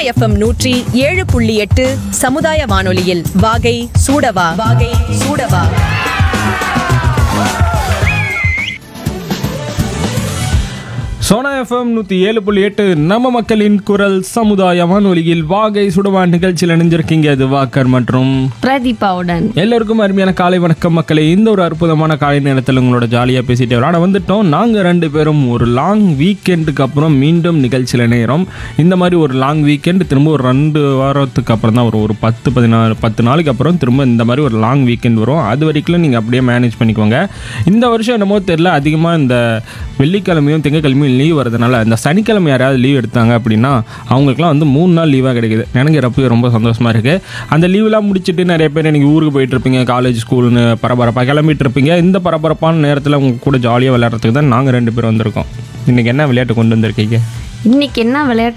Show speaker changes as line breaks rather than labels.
FM நூற்றி ஏழு புள்ளி எட்டு சமுதாய வானொலியில் வாகை சூடவா வாகை சூடவா
சோனா எஃப்எம் நூற்றி ஏழு புள்ளி எட்டு நம்ம மக்களின் குரல் சமுதாய வானொலியில் வாகை சுடவா நிகழ்ச்சியில் இணைஞ்சிருக்கீங்க இது வாக்கர் மற்றும்
பிரதீபாவுடன்
எல்லோருக்கும் அருமையான காலை வணக்கம் மக்களே இந்த ஒரு அற்புதமான காலை நேரத்தில் உங்களோட ஜாலியாக பேசிட்டு விளாட வந்துட்டோம் நாங்கள் ரெண்டு பேரும் ஒரு லாங் வீக்கெண்டுக்கு அப்புறம் மீண்டும் நிகழ்ச்சியில் இணைகிறோம் இந்த மாதிரி ஒரு லாங் வீக்கெண்ட் திரும்ப ஒரு ரெண்டு வாரத்துக்கு அப்புறம் தான் வரும் ஒரு பத்து பதினாறு பத்து நாளைக்கு அப்புறம் திரும்ப இந்த மாதிரி ஒரு லாங் வீக்கெண்ட் வரும் அது வரைக்கும் நீங்கள் அப்படியே மேனேஜ் பண்ணிக்கோங்க இந்த வருஷம் என்னமோ தெரியல அதிகமாக இந்த வெள்ளிக்கிழமையும் திங்கக்கிழமையும் லீவ் வரதுனால இந்த சனிக்கிழமை யாராவது லீவ் எடுத்தாங்க அப்படின்னா அவங்களுக்குலாம் வந்து மூணு நாள் லீவாக கிடைக்குது நினைக்கிறப்ப ரொம்ப சந்தோஷமாக இருக்குது அந்த லீவ்லாம் முடிச்சுட்டு நிறைய பேர் நீங்கள் ஊருக்கு போயிட்டு இருப்பீங்க காலேஜ் ஸ்கூல்னு பரபரப்பாக கிளம்பிட்டு இருப்பீங்க இந்த பரபரப்பான நேரத்தில் உங்க கூட ஜாலியாக விளையாடுறதுக்கு தான் நாங்கள் ரெண்டு பேரும் வந்திருக்கோம் இன்றைக்கி என்ன விளையாட்டு கொண்டு வந்திருக்கீங்க
இன்னைக்கு என்ன விளையாட்டு